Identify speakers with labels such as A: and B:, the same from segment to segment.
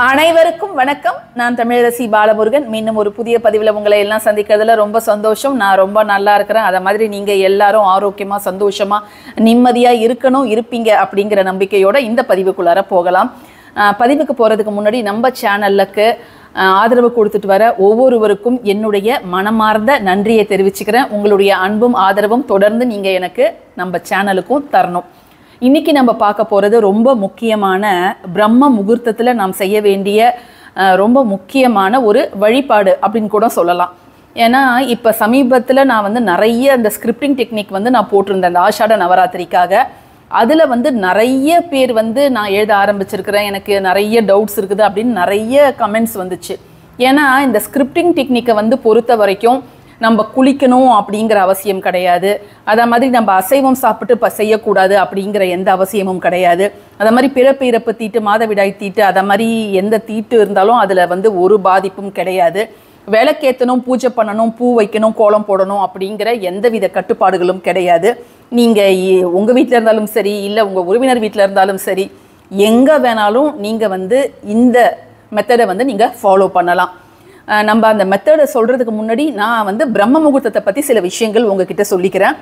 A: அனைவருக்கும் வணக்கம் நான் தமிழரசி பாலமுருகன் மீண்டும் ஒரு புதிய பதிவில் உங்களை எல்லாம் சந்திக்கிறதுல ரொம்ப சந்தோஷம் நான் ரொம்ப நல்லா இருக்கிறேன் அதை மாதிரி நீங்கள் எல்லாரும் ஆரோக்கியமாக சந்தோஷமாக நிம்மதியாக இருக்கணும் இருப்பீங்க அப்படிங்கிற நம்பிக்கையோட இந்த பதிவுக்குள்ளார போகலாம் ஆஹ் பதிவுக்கு போகிறதுக்கு முன்னாடி நம்ம சேனலுக்கு ஆதரவு கொடுத்துட்டு வர ஒவ்வொருவருக்கும் என்னுடைய மனமார்ந்த நன்றியை தெரிவிச்சுக்கிறேன் உங்களுடைய அன்பும் ஆதரவும் தொடர்ந்து நீங்கள் எனக்கு நம்ம சேனலுக்கும் தரணும் இன்னைக்கு நம்ம பார்க்க போகிறது ரொம்ப முக்கியமான பிரம்ம முகூர்த்தத்தில் நாம் செய்ய வேண்டிய அஹ், ரொம்ப முக்கியமான ஒரு வழிபாடு அப்படின்னு கூட சொல்லலாம் ஏன்னா இப்போ சமீபத்தில் நான் வந்து நிறைய அந்த ஸ்கிரிப்டிங் டெக்னிக் வந்து நான் போட்டிருந்தேன் அந்த ஆஷாட நவராத்திரிக்காக அதில் வந்து நிறைய பேர் வந்து நான் எழுத ஆரம்பிச்சிருக்கிறேன் எனக்கு நிறைய டவுட்ஸ் இருக்குது அப்படின்னு நிறைய கமெண்ட்ஸ் வந்துச்சு ஏன்னா இந்த ஸ்கிரிப்டிங் டெக்னிக்கை வந்து பொறுத்த வரைக்கும் நம்ம குளிக்கணும் அப்படிங்கிற அவசியம் கிடையாது அதே மாதிரி நம்ம அசைவம் சாப்பிட்டு இப்போ செய்யக்கூடாது அப்படிங்கிற எந்த அவசியமும் கிடையாது அதே மாதிரி பிறப்பு இறப்பு தீட்டு மாதவிடாய் தீட்டு அதை மாதிரி எந்த தீட்டு இருந்தாலும் அதில் வந்து ஒரு பாதிப்பும் கிடையாது விளக்கேற்றணும் பூஜை பண்ணணும் பூ வைக்கணும் கோலம் போடணும் அப்படிங்கிற எந்தவித கட்டுப்பாடுகளும் கிடையாது நீங்கள் உங்கள் வீட்டில் இருந்தாலும் சரி இல்லை உங்கள் உறவினர் வீட்டில் இருந்தாலும் சரி எங்கே வேணாலும் நீங்கள் வந்து இந்த மெத்தடை வந்து நீங்கள் ஃபாலோ பண்ணலாம் அஹ் நம்ம அந்த மெத்தடை சொல்கிறதுக்கு முன்னாடி நான் வந்து பிரம்ம முகூர்த்தத்தை பற்றி சில விஷயங்கள் உங்ககிட்ட சொல்லிக்கிறேன்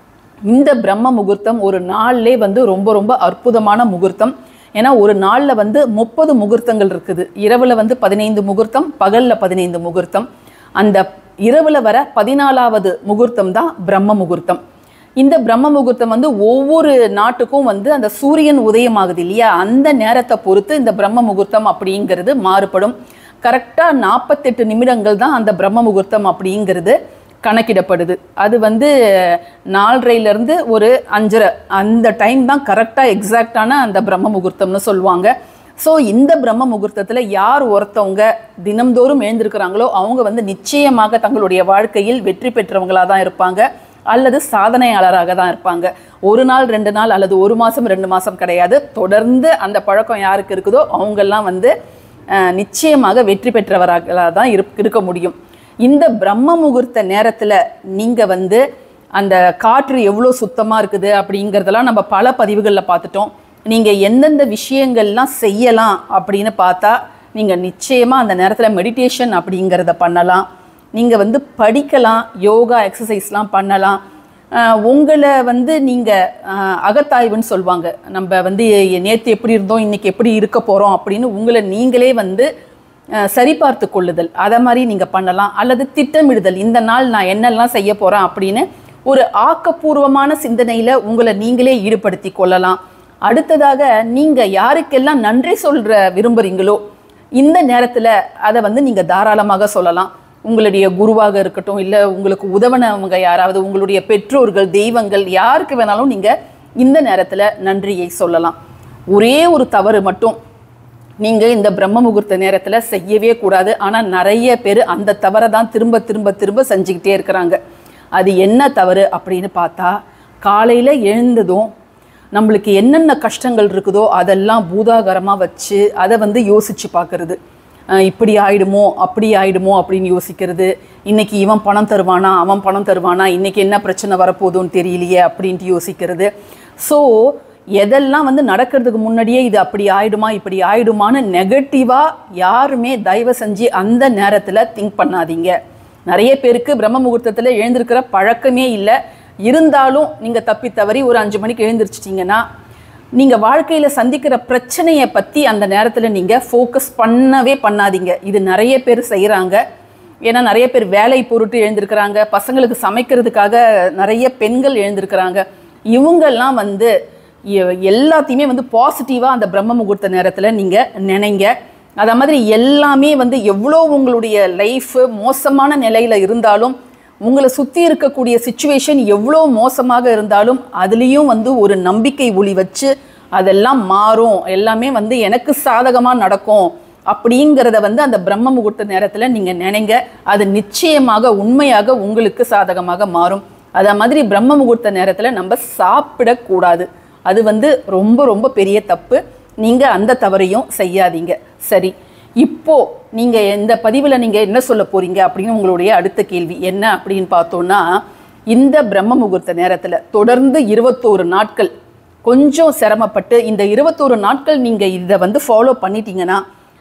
A: இந்த பிரம்ம முகூர்த்தம் ஒரு நாள்லே வந்து ரொம்ப ரொம்ப அற்புதமான முகூர்த்தம் ஏன்னா ஒரு நாளில் வந்து முப்பது முகூர்த்தங்கள் இருக்குது இரவில் வந்து பதினைந்து முகூர்த்தம் பகலில் பதினைந்து முகூர்த்தம் அந்த இரவில் வர பதினாலாவது முகூர்த்தம் தான் பிரம்ம முகூர்த்தம் இந்த பிரம்ம முகூர்த்தம் வந்து ஒவ்வொரு நாட்டுக்கும் வந்து அந்த சூரியன் உதயமாகுது இல்லையா அந்த நேரத்தை பொறுத்து இந்த பிரம்ம முகூர்த்தம் அப்படிங்கிறது மாறுபடும் கரெக்டாக நாற்பத்தெட்டு நிமிடங்கள் தான் அந்த பிரம்ம முகூர்த்தம் அப்படிங்கிறது கணக்கிடப்படுது அது வந்து நாலரைலேருந்து ஒரு அஞ்சரை அந்த டைம் தான் கரெக்டாக எக்ஸாக்டான அந்த பிரம்ம முகூர்த்தம்னு சொல்லுவாங்க ஸோ இந்த பிரம்ம முகூர்த்தத்தில் யார் ஒருத்தவங்க தினம்தோறும் எழுந்திருக்கிறாங்களோ அவங்க வந்து நிச்சயமாக தங்களுடைய வாழ்க்கையில் வெற்றி பெற்றவங்களாக தான் இருப்பாங்க அல்லது சாதனையாளராக தான் இருப்பாங்க ஒரு நாள் ரெண்டு நாள் அல்லது ஒரு மாதம் ரெண்டு மாதம் கிடையாது தொடர்ந்து அந்த பழக்கம் யாருக்கு இருக்குதோ அவங்கெல்லாம் வந்து அஹ், நிச்சயமாக வெற்றி பெற்றவராக தான் இருப் இருக்க முடியும் இந்த பிரம்ம முகூர்த்த நேரத்தில் நீங்கள் வந்து அந்த காற்று எவ்வளோ சுத்தமாக இருக்குது அப்படிங்கிறதெல்லாம் நம்ம பல பதிவுகளில் பார்த்துட்டோம் நீங்கள் எந்தெந்த விஷயங்கள்லாம் செய்யலாம் அப்படின்னு பார்த்தா நீங்கள் நிச்சயமாக அந்த நேரத்தில் மெடிடேஷன் அப்படிங்கிறத பண்ணலாம் நீங்கள் வந்து படிக்கலாம் யோகா எக்ஸசைஸ்லாம் பண்ணலாம் ஆஹ் உங்களை வந்து நீங்கள் அகத்தாய்வுன்னு சொல்லுவாங்க நம்ம வந்து நேற்று எப்படி இருந்தோம் இன்றைக்கி எப்படி இருக்க போகிறோம் அப்படின்னு உங்களை நீங்களே வந்து ஆஹ் சரிபார்த்து கொள்ளுதல் அதை மாதிரி நீங்கள் பண்ணலாம் அல்லது திட்டமிடுதல் இந்த நாள் நான் என்னெல்லாம் செய்ய போகிறேன் அப்படின்னு ஒரு ஆக்கப்பூர்வமான சிந்தனையில் உங்களை நீங்களே ஈடுபடுத்தி கொள்ளலாம் அடுத்ததாக நீங்கள் யாருக்கெல்லாம் நன்றி சொல்கிற விரும்புகிறீங்களோ இந்த நேரத்தில் அதை வந்து நீங்கள் தாராளமாக சொல்லலாம் உங்களுடைய குருவாக இருக்கட்டும் இல்லை உங்களுக்கு உதவனவங்க யாராவது உங்களுடைய பெற்றோர்கள் தெய்வங்கள் யாருக்கு வேணாலும் நீங்கள் இந்த நேரத்தில் நன்றியை சொல்லலாம் ஒரே ஒரு தவறு மட்டும் நீங்கள் இந்த பிரம்ம முகூர்த்த நேரத்தில் செய்யவே கூடாது ஆனால் நிறைய பேர் அந்த தவறை தான் திரும்ப திரும்ப திரும்ப செஞ்சுக்கிட்டே இருக்கிறாங்க அது என்ன தவறு அப்படின்னு பார்த்தா காலையில் எழுந்ததும் நம்மளுக்கு என்னென்ன கஷ்டங்கள் இருக்குதோ அதெல்லாம் பூதாகரமாக வச்சு அதை வந்து யோசித்து பார்க்கறது அஹ் இப்படி ஆயிடுமோ அப்படி ஆயிடுமோ அப்படின்னு யோசிக்கிறது இன்னைக்கு இவன் பணம் தருவானா அவன் பணம் தருவானா இன்னைக்கு என்ன பிரச்சனை வரப்போகுதுன்னு தெரியலையே அப்படின்ட்டு யோசிக்கிறது ஸோ எதெல்லாம் வந்து நடக்கிறதுக்கு முன்னாடியே இது அப்படி ஆயிடுமா இப்படி ஆயிடுமான்னு நெகட்டிவாக யாருமே தயவு செஞ்சு அந்த நேரத்தில் திங்க் பண்ணாதீங்க நிறைய பேருக்கு பிரம்ம முகூர்த்தத்தில் எழுந்திருக்கிற பழக்கமே இல்லை இருந்தாலும் நீங்கள் தப்பி தவறி ஒரு அஞ்சு மணிக்கு எழுந்திரிச்சிட்டிங்கன்னா நீங்கள் வாழ்க்கையில் சந்திக்கிற பிரச்சனையை பற்றி அந்த நேரத்தில் நீங்கள் ஃபோக்கஸ் பண்ணவே பண்ணாதீங்க இது நிறைய பேர் செய்கிறாங்க ஏன்னா நிறைய பேர் வேலை பொருட்டு எழுந்திருக்கிறாங்க பசங்களுக்கு சமைக்கிறதுக்காக நிறைய பெண்கள் எழுந்திருக்கிறாங்க இவங்கெல்லாம் வந்து எ- எல்லாத்தையுமே வந்து பாசிட்டிவாக அந்த பிரம்ம முகூர்த்த நேரத்தில் நீங்கள் நினைங்க அதை மாதிரி எல்லாமே வந்து எவ்வளோ உங்களுடைய லைஃபு மோசமான நிலையில் இருந்தாலும் உங்களை சுற்றி இருக்கக்கூடிய சுச்சுவேஷன் எவ்வளோ மோசமாக இருந்தாலும் அதுலேயும் வந்து ஒரு நம்பிக்கை ஒளி வச்சு அதெல்லாம் மாறும் எல்லாமே வந்து எனக்கு சாதகமாக நடக்கும் அப்படிங்கிறத வந்து அந்த பிரம்ம முகூர்த்த நேரத்தில் நீங்கள் நினைங்க அது நிச்சயமாக உண்மையாக உங்களுக்கு சாதகமாக மாறும் அதே மாதிரி பிரம்ம முகூர்த்த நேரத்தில் நம்ம சாப்பிடக்கூடாது அது வந்து ரொம்ப ரொம்ப பெரிய தப்பு நீங்கள் அந்த தவறையும் செய்யாதீங்க சரி இப்போ நீங்கள் இந்த பதிவில் நீங்கள் என்ன சொல்ல போறீங்க அப்படின்னு உங்களுடைய அடுத்த கேள்வி என்ன அப்படின்னு பார்த்தோன்னா இந்த பிரம்ம முகூர்த்த நேரத்தில் தொடர்ந்து இருபத்தோரு நாட்கள் கொஞ்சம் சிரமப்பட்டு இந்த இருபத்தோரு நாட்கள் நீங்கள் இதை வந்து ஃபாலோ பண்ணிட்டீங்கன்னா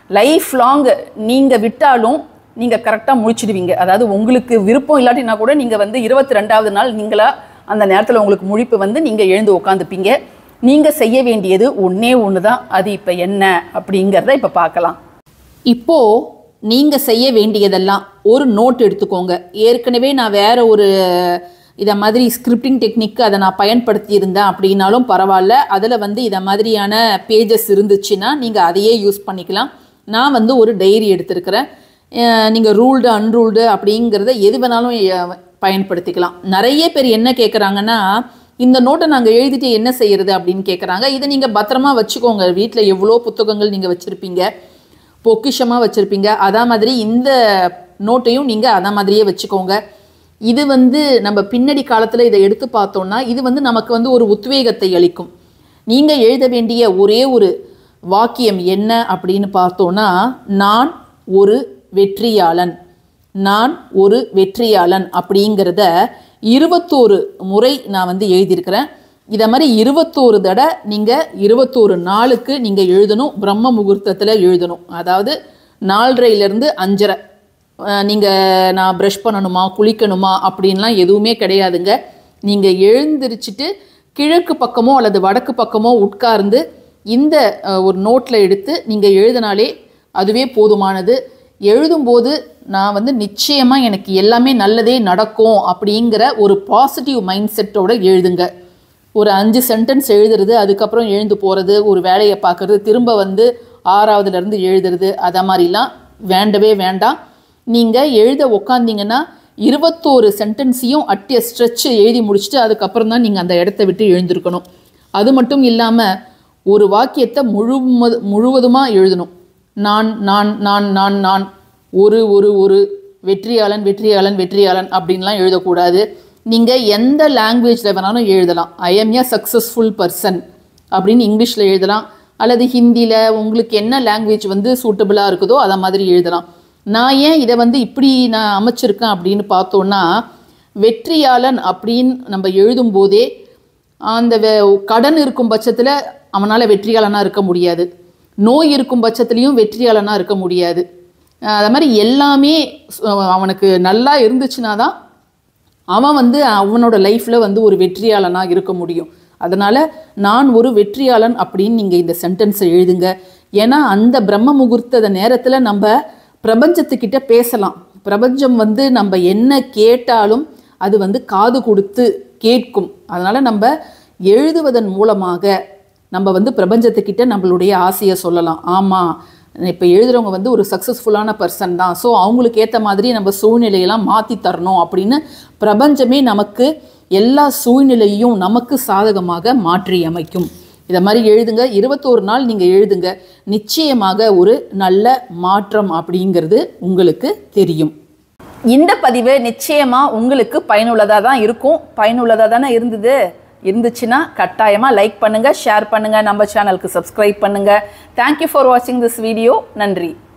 A: லைஃப் லாங் நீங்கள் விட்டாலும் நீங்கள் கரெக்டாக முழிச்சிடுவீங்க அதாவது உங்களுக்கு விருப்பம் இல்லாட்டினா கூட நீங்கள் வந்து இருபத்தி ரெண்டாவது நாள் நீங்களா அந்த நேரத்தில் உங்களுக்கு முழிப்பு வந்து நீங்கள் எழுந்து உட்காந்துப்பீங்க நீங்கள் செய்ய வேண்டியது ஒன்றே ஒன்று தான் அது இப்போ என்ன அப்படிங்கிறத இப்போ பார்க்கலாம் இப்போது நீங்கள் செய்ய வேண்டியதெல்லாம் ஒரு நோட் எடுத்துக்கோங்க ஏற்கனவே நான் வேற ஒரு இதை மாதிரி ஸ்கிரிப்டிங் டெக்னிக் அதை நான் பயன்படுத்தி இருந்தேன் அப்படின்னாலும் பரவாயில்ல அதில் வந்து இதை மாதிரியான பேஜஸ் இருந்துச்சுன்னா நீங்கள் அதையே யூஸ் பண்ணிக்கலாம் நான் வந்து ஒரு டைரி எடுத்திருக்கிறேன் நீங்கள் ரூல்டு அன்ரூல்டு அப்படிங்கிறத எது வேணாலும் அஹ், பயன்படுத்திக்கலாம் நிறைய பேர் என்ன கேட்குறாங்கன்னா இந்த நோட்டை நாங்கள் எழுதிட்டு என்ன செய்யறது அப்படின்னு கேட்குறாங்க இதை நீங்கள் பத்திரமா வச்சுக்கோங்க வீட்டில் எவ்வளோ புத்தகங்கள் நீங்கள் வச்சுருப்பீங்க பொக்கிஷமாக வச்சுருப்பீங்க அதா மாதிரி இந்த நோட்டையும் நீங்கள் அதா மாதிரியே வச்சுக்கோங்க இது வந்து நம்ம பின்னாடி காலத்தில் இதை எடுத்து பார்த்தோம்னா இது வந்து நமக்கு வந்து ஒரு உத்வேகத்தை அளிக்கும் நீங்கள் எழுத வேண்டிய ஒரே ஒரு வாக்கியம் என்ன அப்படின்னு பார்த்தோன்னா நான் ஒரு வெற்றியாளன் நான் ஒரு வெற்றியாளன் அப்படிங்கிறத இருபத்தோரு முறை நான் வந்து எழுதியிருக்கிறேன் இதை மாதிரி இருபத்தோரு தடவை நீங்கள் இருபத்தோரு நாளுக்கு நீங்கள் எழுதணும் பிரம்ம முகூர்த்தத்தில் எழுதணும் அதாவது நாலரைலேருந்து அஞ்சரை நீங்கள் நான் ப்ரஷ் பண்ணணுமா குளிக்கணுமா அப்படின்லாம் எதுவுமே கிடையாதுங்க நீங்கள் எழுந்திரிச்சிட்டு கிழக்கு பக்கமோ அல்லது வடக்கு பக்கமோ உட்கார்ந்து இந்த அஹ், ஒரு நோட்டில் எடுத்து நீங்கள் எழுதினாலே அதுவே போதுமானது எழுதும்போது நான் வந்து நிச்சயமாக எனக்கு எல்லாமே நல்லதே நடக்கும் அப்படிங்கிற ஒரு பாசிட்டிவ் மைண்ட் செட்டோட எழுதுங்க ஒரு அஞ்சு சென்டென்ஸ் எழுதுறது அதுக்கப்புறம் எழுந்து போகிறது ஒரு வேலையை பார்க்குறது திரும்ப வந்து ஆறாவதுலேருந்து எழுதுறது அதை மாதிரிலாம் வேண்டவே வேண்டாம் நீங்கள் எழுத உக்காந்தீங்கன்னா இருபத்தோரு சென்டென்ஸையும் அட்டிய ஸ்ட்ரெச் எழுதி முடிச்சுட்டு அதுக்கப்புறம் தான் நீங்கள் அந்த இடத்த விட்டு எழுந்திருக்கணும் அது மட்டும் இல்லாமல் ஒரு வாக்கியத்தை முழுமது முழுவதுமாக எழுதணும் நான் நான் நான் நான் நான் ஒரு ஒரு ஒரு வெற்றியாளன் வெற்றியாளன் வெற்றியாளன் அப்படின்லாம் எழுதக்கூடாது நீங்கள் எந்த லாங்குவேஜில் வேணாலும் எழுதலாம் I am a successful person அப்படின்னு இங்கிலீஷில் எழுதலாம் அல்லது ஹிந்தியில் உங்களுக்கு என்ன லாங்குவேஜ் வந்து சூட்டபிளாக இருக்குதோ அதை மாதிரி எழுதலாம் நான் ஏன் இதை வந்து இப்படி நான் அமைச்சிருக்கேன் அப்படின்னு பார்த்தோன்னா வெற்றியாளன் அப்படின்னு நம்ம எழுதும்போதே அந்த வெ- கடன் இருக்கும் பட்சத்தில் அவனால் வெற்றியாளனாக இருக்க முடியாது நோய் இருக்கும் பட்சத்துலேயும் வெற்றியாளனாக இருக்க முடியாது அஹ் அது மாதிரி எல்லாமே அஹ் அவனுக்கு நல்லா இருந்துச்சுன்னா தான் அவன் வந்து அவனோட லைஃப்பில் வந்து ஒரு வெற்றியாளனாக இருக்க முடியும் அதனால் நான் ஒரு வெற்றியாளன் அப்படின்னு நீங்கள் இந்த சென்டென்ஸை எழுதுங்க ஏன்னா அந்த பிரம்ம முகூர்த்த நேரத்தில் நம்ம பிரபஞ்சத்துக்கிட்ட பேசலாம் பிரபஞ்சம் வந்து நம்ம என்ன கேட்டாலும் அது வந்து காது கொடுத்து கேட்கும் அதனால் நம்ம எழுதுவதன் மூலமாக நம்ம வந்து பிரபஞ்சத்துக்கிட்ட நம்மளுடைய ஆசையை சொல்லலாம் ஆமாம் இப்போ எழுதுறவங்க வந்து ஒரு சக்ஸஸ்ஃபுல்லான பர்சன் தான் ஸோ அவங்களுக்கு ஏற்ற மாதிரி நம்ம சூழ்நிலையெல்லாம் மாற்றி தரணும் அப்படின்னு பிரபஞ்சமே நமக்கு எல்லா சூழ்நிலையும் நமக்கு சாதகமாக மாற்றி அமைக்கும் இதை மாதிரி எழுதுங்க இருபத்தோரு நாள் நீங்கள் எழுதுங்க நிச்சயமாக ஒரு நல்ல மாற்றம் அப்படிங்கிறது உங்களுக்கு தெரியும் இந்த பதிவு நிச்சயமா உங்களுக்கு பயனுள்ளதாக தான் இருக்கும் பயனுள்ளதாக தானே இருந்தது இருந்துச்சுன்னா கட்டாயமாக லைக் பண்ணுங்க ஷேர் பண்ணுங்க நம்ம சேனலுக்கு சப்ஸ்கிரைப் பண்ணுங்க தேங்க்யூ ஃபார் வாட்சிங் திஸ் வீடியோ நன்றி